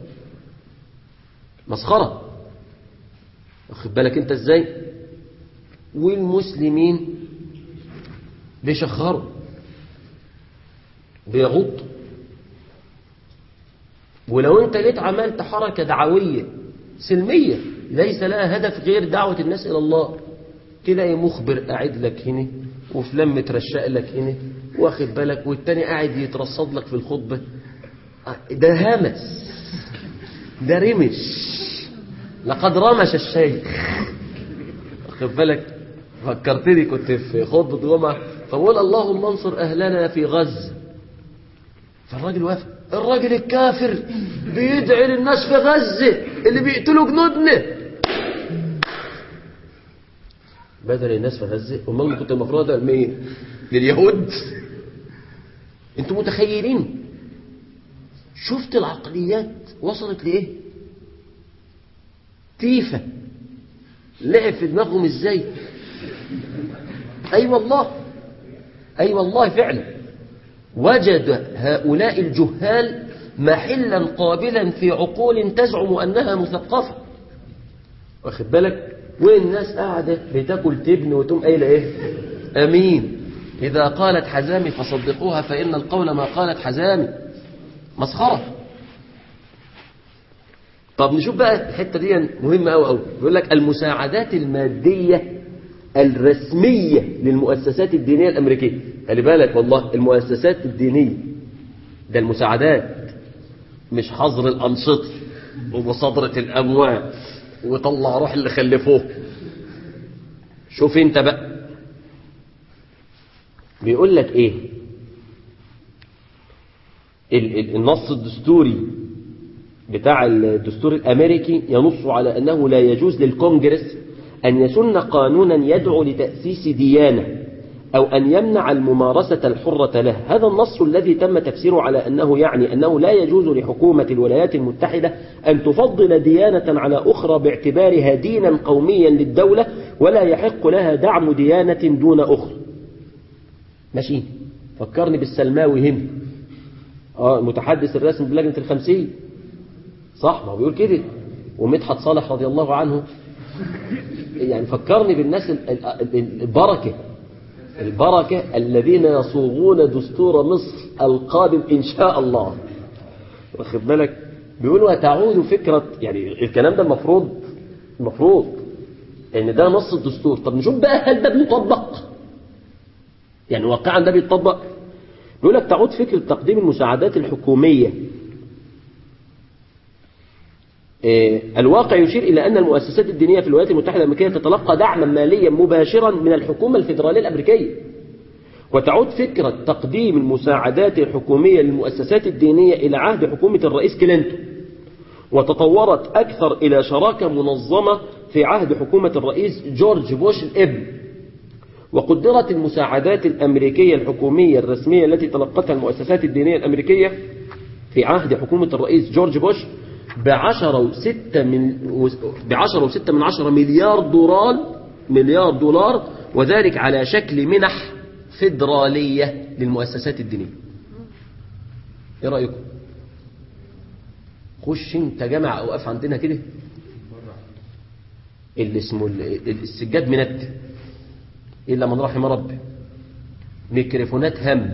مسخرة واخد بالك انت ازاي والمسلمين بيشخروا بيغضوا ولو انت جيت عملت حركة دعوية سلمية ليس لها هدف غير دعوة الناس إلى الله تلاقي مخبر قاعد لك هنا وفلان مترشق لك هنا واخد بالك والتاني قاعد يترصد لك في الخطبة ده همس ده رمش لقد رمش الشيخ واخد بالك فكرتني كنت في خطبة جمعة فبقول اللهم انصر أهلنا في غزة فالراجل وافق الراجل الكافر بيدعي للناس في غزة اللي بيقتلوا جنودنا بدل الناس في غزة امال كنت المفروض ادعي لمين لليهود انتوا متخيلين شفت العقليات وصلت لايه تيفة لعب في دماغهم ازاي اي أيوة والله اي أيوة والله فعلا وجد هؤلاء الجهال محلا قابلا في عقول تزعم أنها مثقفة واخد بالك والناس قاعدة بتاكل تبن وتقوم قايله ايه امين اذا قالت حزامي فصدقوها فان القول ما قالت حزامي مسخره طب نشوف بقى الحته دي مهمه قوي قوي بيقول لك المساعدات الماديه الرسميه للمؤسسات الدينيه الامريكيه خلي بالك والله المؤسسات الدينيه ده المساعدات مش حظر الانشطه ومصادره الاموال وطلع روح اللي خلفوه شوف انت بقى بيقول لك ايه النص الدستوري بتاع الدستور الامريكي ينص على انه لا يجوز للكونجرس ان يسن قانونا يدعو لتاسيس ديانه أو أن يمنع الممارسة الحرة له هذا النص الذي تم تفسيره على أنه يعني أنه لا يجوز لحكومة الولايات المتحدة أن تفضل ديانة على أخرى باعتبارها دينا قوميا للدولة ولا يحق لها دعم ديانة دون أخرى ماشي فكرني بالسلماوي هنا آه المتحدث الرسمي بلجنة الخمسين صح ما هو بيقول كده ومدحت صالح رضي الله عنه يعني فكرني بالناس البركة البركة الذين يصوغون دستور مصر القادم إن شاء الله واخد بالك بيقولوا تعود فكرة يعني الكلام ده المفروض المفروض ان ده نص الدستور طب نشوف بقى هل ده بيطبق يعني واقعا ده بيطبق بيقول لك تعود فكرة تقديم المساعدات الحكومية الواقع يشير إلى أن المؤسسات الدينية في الولايات المتحدة الأمريكية تتلقى دعما ماليا مباشرا من الحكومة الفيدرالية الأمريكية وتعود فكرة تقديم المساعدات الحكومية للمؤسسات الدينية إلى عهد حكومة الرئيس كلينتون وتطورت أكثر إلى شراكة منظمة في عهد حكومة الرئيس جورج بوش الابن وقدرت المساعدات الأمريكية الحكومية الرسمية التي تلقتها المؤسسات الدينية الأمريكية في عهد حكومة الرئيس جورج بوش بعشرة وستة من بعشرة وستة من عشرة مليار دولار مليار دولار وذلك على شكل منح فيدرالية للمؤسسات الدينية ايه رأيكم خش انت جامع اوقاف عندنا كده اللي اسمه السجاد منت الا من رحم ربي ميكروفونات هم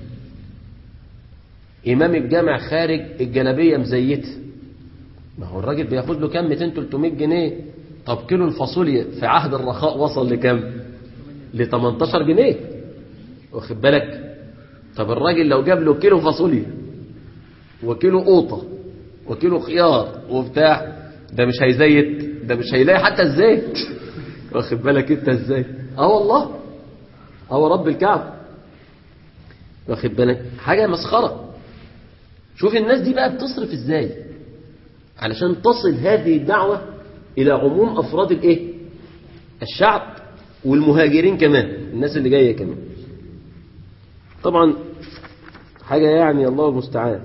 امام الجامع خارج الجلابيه مزيته ما هو الراجل بياخد له كام 200 300 جنيه طب كيلو الفاصوليا في عهد الرخاء وصل لكام ل 18 جنيه واخد بالك طب الراجل لو جاب له كيلو فاصوليا وكيلو قوطه وكيلو خيار وبتاع ده مش هيزيت ده مش هيلاقي حتى الزيت واخد بالك انت ازاي اه والله اه رب الكعب واخد بالك حاجه مسخره شوف الناس دي بقى بتصرف ازاي علشان تصل هذه الدعوة إلى عموم أفراد الإيه؟ الشعب والمهاجرين كمان الناس اللي جاية كمان طبعا حاجة يعني الله المستعان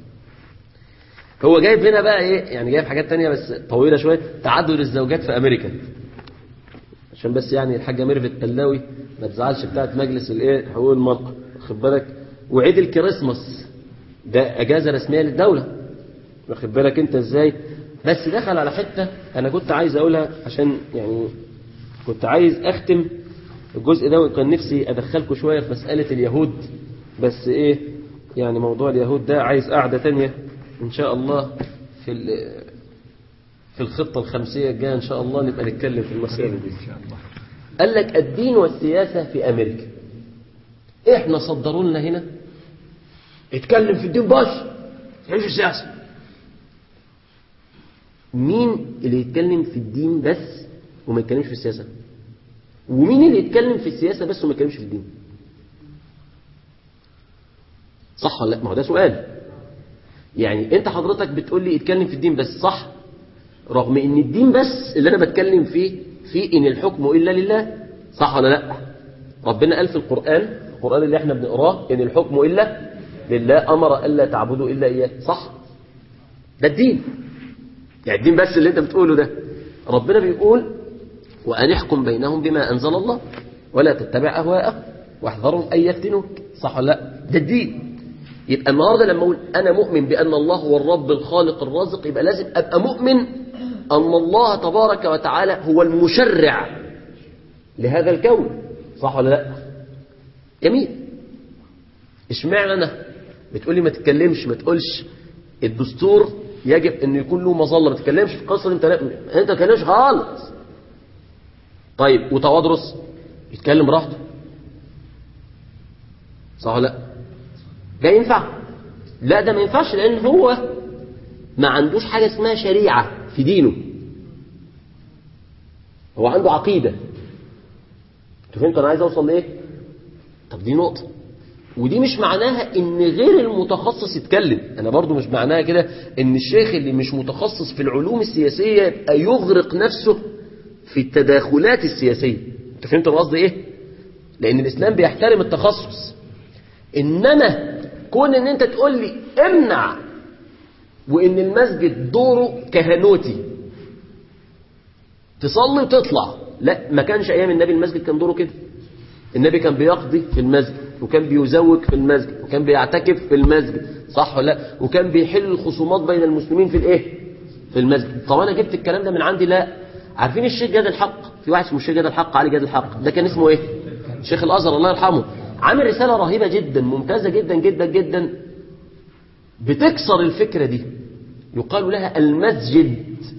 هو جايب هنا بقى ايه يعني جايب حاجات تانية بس طويلة شوية تعدد الزوجات في أمريكا عشان بس يعني الحاجة ميرفت التلاوي ما تزعلش بتاعت مجلس الايه حقوق المرأة خد بالك وعيد الكريسماس ده أجازة رسمية للدولة واخد بالك انت ازاي بس دخل على حتة انا كنت عايز اقولها عشان يعني كنت عايز اختم الجزء ده وكان نفسي ادخلكم شوية في مسألة اليهود بس ايه يعني موضوع اليهود ده عايز قعدة تانية ان شاء الله في ال- في الخطة الخمسية الجاية ان شاء الله نبقى نتكلم في المسألة دي ان شاء الله قال لك الدين والسياسة في أمريكا إحنا صدروا لنا هنا اتكلم في الدين بس مش في السياسة مين اللي يتكلم في الدين بس وما يتكلمش في السياسة ومين اللي يتكلم في السياسة بس وما يتكلمش في الدين صح ولا لا ما هو ده سؤال يعني انت حضرتك بتقول لي اتكلم في الدين بس صح رغم ان الدين بس اللي انا بتكلم فيه في ان الحكم الا لله صح ولا لا ربنا قال في القرآن القرآن اللي احنا بنقراه ان الحكم الا لله امر الا تعبدوا الا اياه صح ده الدين يعني الدين بس اللي انت بتقوله ده ربنا بيقول وان احكم بينهم بما انزل الله ولا تتبع اهواءهم واحذرهم ان يفتنوك صح ولا لا ده الدين يبقى النهارده لما اقول انا مؤمن بان الله هو الرب الخالق الرازق يبقى لازم ابقى مؤمن ان الله تبارك وتعالى هو المشرع لهذا الكون صح ولا لا جميل اشمعنى انا بتقولي ما تتكلمش ما تقولش الدستور يجب انه يكون له مظله ما تتكلمش في قصه انت لا انت ما تتكلمش خالص طيب وتوادرس يتكلم براحته صح ولا لا ده ينفع لا ده ما ينفعش لان هو ما عندوش حاجه اسمها شريعه في دينه هو عنده عقيده انتوا فهمتوا انا عايز اوصل لايه طب دي نقطه ودي مش معناها ان غير المتخصص يتكلم انا برضو مش معناها كده ان الشيخ اللي مش متخصص في العلوم السياسيه يبقى يغرق نفسه في التداخلات السياسيه انتوا فهمتوا أنا قصدي ايه لان الاسلام بيحترم التخصص انما كون ان انت تقول لي امنع وان المسجد دوره كهنوتي تصلي وتطلع لا ما كانش ايام النبي المسجد كان دوره كده النبي كان بيقضي في المسجد وكان بيزوج في المسجد وكان بيعتكف في المسجد صح ولا لا وكان بيحل الخصومات بين المسلمين في الايه في المسجد طب انا جبت الكلام ده من عندي لا عارفين الشيخ جاد الحق في واحد اسمه الشيخ جاد الحق علي جاد الحق ده كان اسمه ايه شيخ الازهر الله يرحمه عامل رساله رهيبه جدا ممتازه جدا جدا جدا بتكسر الفكره دي يقال لها المسجد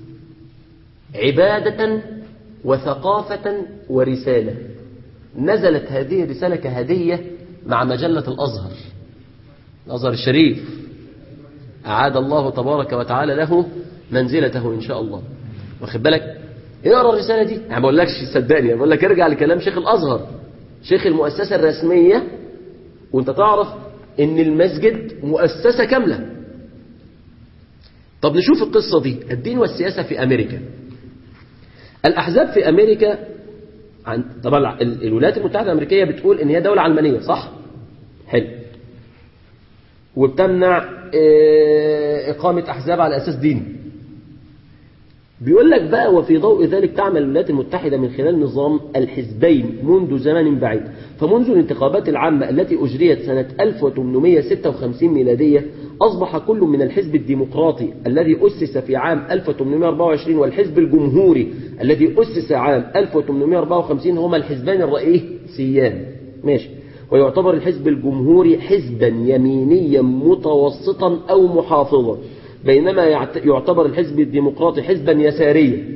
عباده وثقافه ورساله نزلت هذه الرسالة كهدية مع مجلة الأزهر الأزهر الشريف أعاد الله تبارك وتعالى له منزلته إن شاء الله واخد بالك اقرا الرسالة دي يعني ما بقولكش صدقني بقول لك ارجع لكلام شيخ الأزهر شيخ المؤسسة الرسمية وانت تعرف ان المسجد مؤسسة كاملة طب نشوف القصة دي الدين والسياسة في أمريكا الأحزاب في أمريكا عن طبعا ال- الولايات المتحدة الأمريكية بتقول إن هي دولة علمانية صح؟ حلو وبتمنع آه، إقامة أحزاب على أساس ديني بيقول لك بقى وفي ضوء ذلك تعمل الولايات المتحدة من خلال نظام الحزبين منذ زمن بعيد فمنذ الانتخابات العامة التي أجريت سنة 1856 ميلادية أصبح كل من الحزب الديمقراطي الذي أسس في عام 1824 والحزب الجمهوري الذي أسس عام 1854 هما الحزبان الرئيسيان ماشي ويعتبر الحزب الجمهوري حزبا يمينيا متوسطا أو محافظا بينما يعت- يعتبر الحزب الديمقراطي حزبا يساريا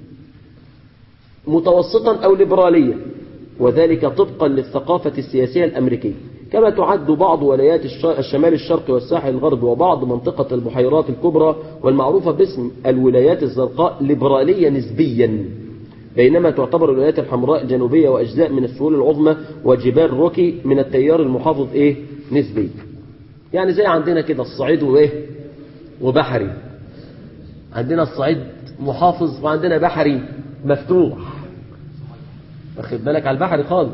متوسطا أو ليبراليا وذلك طبقا للثقافة السياسية الأمريكية كما تعد بعض ولايات الش- الشمال الشرقي والساحل الغربي وبعض منطقة البحيرات الكبرى والمعروفة باسم الولايات الزرقاء ليبرالية نسبيا بينما تعتبر الولايات الحمراء الجنوبية وأجزاء من السهول العظمى وجبال روكي من التيار المحافظ إيه نسبي يعني زي عندنا كده الصعيد وإيه وبحري عندنا الصعيد محافظ وعندنا بحري مفتوح واخد بالك على البحري خالص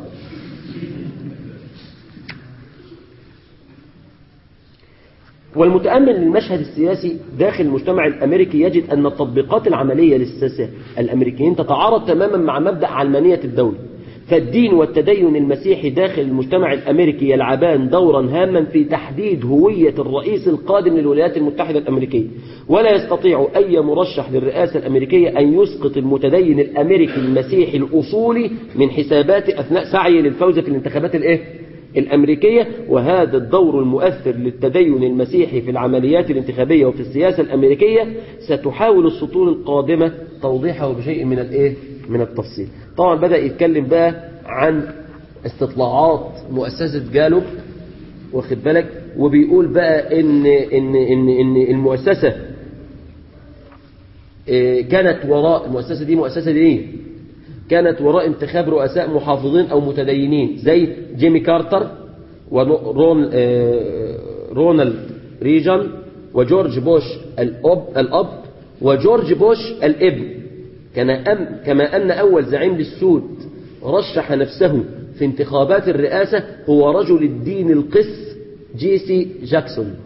والمتأمل للمشهد السياسي داخل المجتمع الأمريكي يجد أن التطبيقات العملية للساسة الأمريكيين تتعارض تماما مع مبدأ علمانية الدولة فالدين والتدين المسيحي داخل المجتمع الأمريكي يلعبان دورا هاما في تحديد هوية الرئيس القادم للولايات المتحدة الأمريكية ولا يستطيع أي مرشح للرئاسة الأمريكية أن يسقط المتدين الأمريكي المسيحي الأصولي من حساباته أثناء سعيه للفوز في الانتخابات الإيه؟ الأمريكية وهذا الدور المؤثر للتدين المسيحي في العمليات الانتخابية وفي السياسة الأمريكية ستحاول السطور القادمة توضيحه بشيء من الإيه؟ من التفصيل طبعا بدأ يتكلم بقى عن استطلاعات مؤسسة جالوب واخد بالك وبيقول بقى إن, إن, إن, إن المؤسسة إيه كانت وراء المؤسسة دي مؤسسة دينية كانت وراء انتخاب رؤساء محافظين أو متدينين زي جيمي كارتر ورون رونالد ريجان وجورج بوش الأب, الأب وجورج بوش الابن كان أم كما أن أول زعيم للسود رشح نفسه في انتخابات الرئاسة هو رجل الدين القس جي سي جاكسون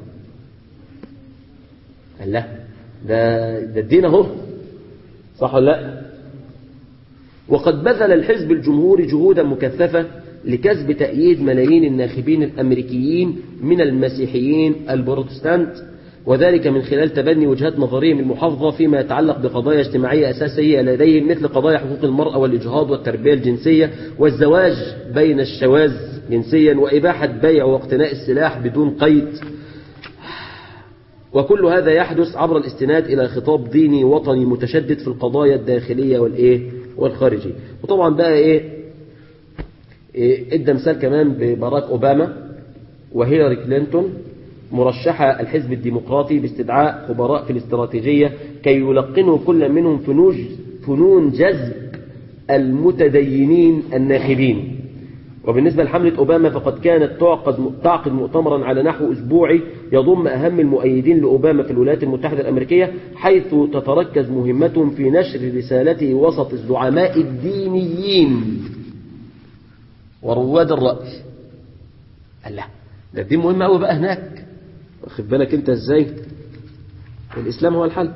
قال لا ده, ده الدين اهو صح ولا لا وقد بذل الحزب الجمهوري جهودا مكثفة لكسب تأييد ملايين الناخبين الأمريكيين من المسيحيين البروتستانت وذلك من خلال تبني وجهات نظرهم المحافظة فيما يتعلق بقضايا اجتماعية أساسية لديهم مثل قضايا حقوق المرأة والإجهاض والتربية الجنسية والزواج بين الشواذ جنسيا وإباحة بيع واقتناء السلاح بدون قيد وكل هذا يحدث عبر الاستناد إلى خطاب ديني وطني متشدد في القضايا الداخلية والإيه والخارجية وطبعا بقى إيه, إيه ادى مثال كمان بباراك أوباما وهيلاري كلينتون مرشحة الحزب الديمقراطي باستدعاء خبراء في الاستراتيجية كي يلقنوا كل منهم فنوج فنون جذب المتدينين الناخبين وبالنسبة لحملة أوباما فقد كانت تعقد تعقد مؤتمرا على نحو أسبوعي يضم أهم المؤيدين لأوباما في الولايات المتحدة الأمريكية حيث تتركز مهمتهم في نشر رسالته وسط الزعماء الدينيين ورواد الرأي قال لا ده الدين مهم قوي بقى هناك واخد بالك انت ازاي الإسلام هو الحل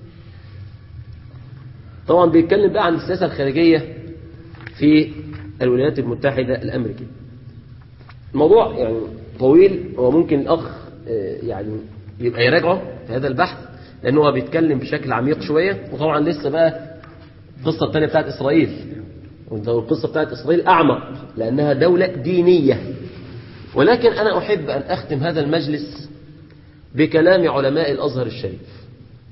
طبعا بيتكلم بقى عن السياسة الخارجية في الولايات المتحدة الأمريكية الموضوع يعني طويل وممكن الأخ يعني يبقى يراجعه في هذا البحث لأنه هو بيتكلم بشكل عميق شوية وطبعا لسه بقى القصة الثانية بتاعت إسرائيل والقصة بتاعت إسرائيل أعمق لأنها دولة دينية ولكن أنا أحب أن أختم هذا المجلس بكلام علماء الأزهر الشريف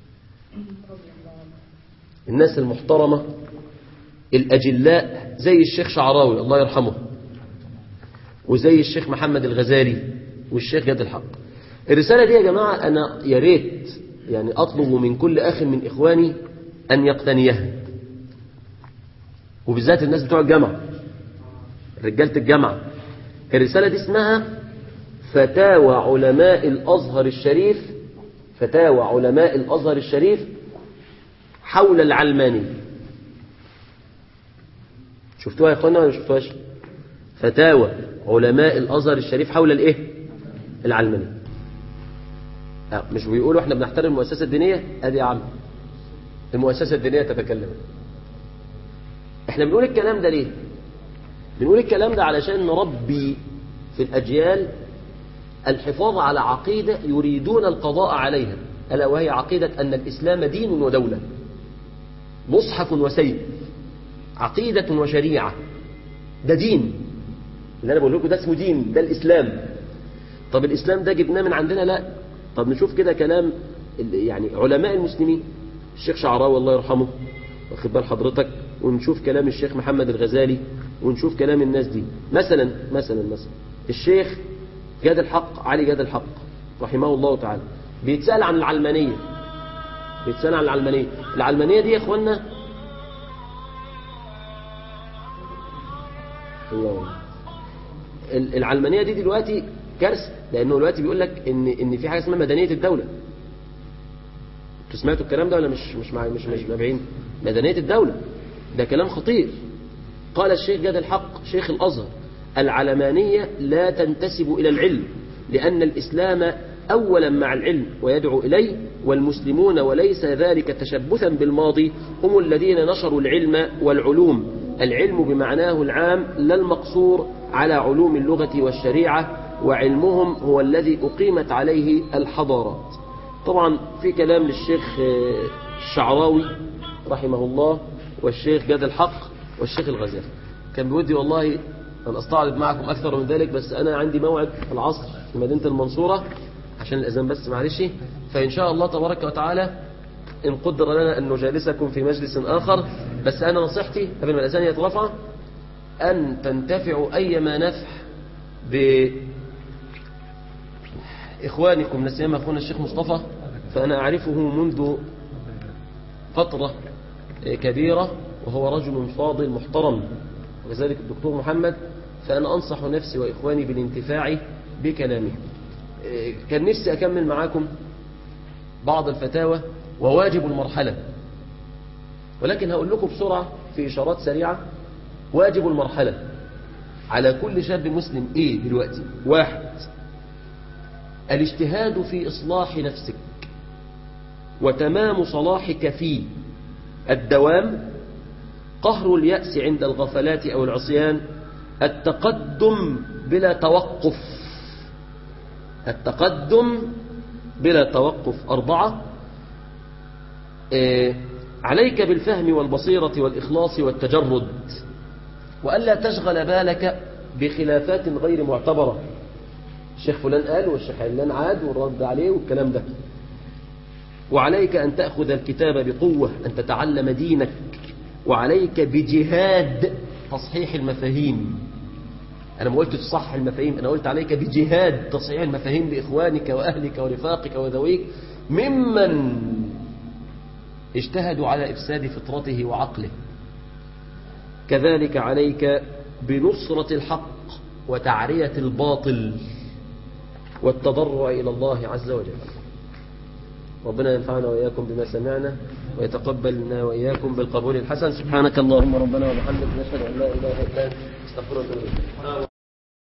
الناس المحترمة الأجلاء زي الشيخ شعراوي الله يرحمه وزي الشيخ محمد الغزالي والشيخ جاد الحق الرسالة دي يا جماعة أنا يا ريت يعني أطلب من كل أخ من إخواني أن يقتنيها وبالذات الناس بتوع الجامعة رجالة الجامعة الرسالة دي اسمها فتاوى علماء الأزهر الشريف فتاوى علماء الأزهر الشريف حول العلماني شفتوها يا اخوانا ولا شفتوهاش فتاوى علماء الازهر الشريف حول الايه العلماني آه مش بيقولوا احنا بنحترم المؤسسه الدينيه ادي يا عم المؤسسه الدينيه تتكلم احنا بنقول الكلام ده ليه بنقول الكلام ده علشان نربي في الاجيال الحفاظ على عقيده يريدون القضاء عليها الا وهي عقيده ان الاسلام دين ودوله مصحف وسيف عقيدة وشريعة ده دين اللي أنا بقول لكم ده اسمه دين ده الإسلام طب الإسلام ده جبناه من عندنا لا طب نشوف كده كلام يعني علماء المسلمين الشيخ شعراوي الله يرحمه واخد بال حضرتك ونشوف كلام الشيخ محمد الغزالي ونشوف كلام الناس دي مثلا مثلا مثلا الشيخ جاد الحق علي جاد الحق رحمه الله تعالى بيتسأل عن العلمانية بيتسأل عن العلمانية العلمانية دي يا اخوانا الله العلمانية دي دلوقتي كارثة لأنه دلوقتي بيقول لك إن إن في حاجة اسمها مدنية الدولة. أنتوا سمعتوا الكلام ده ولا مش مش مع مش مش متابعين؟ مدنية الدولة ده كلام خطير. قال الشيخ جاد الحق شيخ الأزهر العلمانية لا تنتسب إلى العلم لأن الإسلام أولا مع العلم ويدعو إليه والمسلمون وليس ذلك تشبثا بالماضي هم الذين نشروا العلم والعلوم العلم بمعناه العام لا المقصور على علوم اللغة والشريعة وعلمهم هو الذي أقيمت عليه الحضارات طبعا في كلام للشيخ الشعراوي رحمه الله والشيخ جاد الحق والشيخ الغزالي كان بودي والله أن أستعرض معكم أكثر من ذلك بس أنا عندي موعد في العصر في مدينة المنصورة عشان الأذان بس معلش فإن شاء الله تبارك وتعالى إن قدر لنا أن نجالسكم في مجلس آخر بس أنا نصيحتي قبل ما الأذان يترفع أن تنتفعوا أيما نفع بإخوانكم نسيما أخونا الشيخ مصطفى فأنا أعرفه منذ فترة كبيرة وهو رجل فاضل محترم وكذلك الدكتور محمد فأنا أنصح نفسي وإخواني بالانتفاع بكلامه كان نفسي أكمل معاكم بعض الفتاوى وواجب المرحلة ولكن هقول لكم بسرعة في إشارات سريعة واجب المرحلة على كل شاب مسلم إيه دلوقتي واحد الاجتهاد في إصلاح نفسك وتمام صلاحك فيه الدوام قهر اليأس عند الغفلات أو العصيان التقدم بلا توقف التقدم بلا توقف أربعة إيه عليك بالفهم والبصيرة والإخلاص والتجرد وألا تشغل بالك بخلافات غير معتبرة الشيخ فلان قال والشيخ علان عاد والرد عليه والكلام ده وعليك أن تأخذ الكتاب بقوة أن تتعلم دينك وعليك بجهاد تصحيح المفاهيم أنا ما قلت تصحح المفاهيم أنا قلت عليك بجهاد تصحيح المفاهيم بإخوانك وأهلك ورفاقك وذويك ممن اجتهدوا على إفساد فطرته وعقله كذلك عليك بنصرة الحق وتعرية الباطل والتضرع إلى الله عز وجل ربنا ينفعنا وإياكم بما سمعنا ويتقبلنا وإياكم بالقبول الحسن سبحانك اللهم ربنا وبحمدك نشهد أن لا إله إلا أنت استغفرك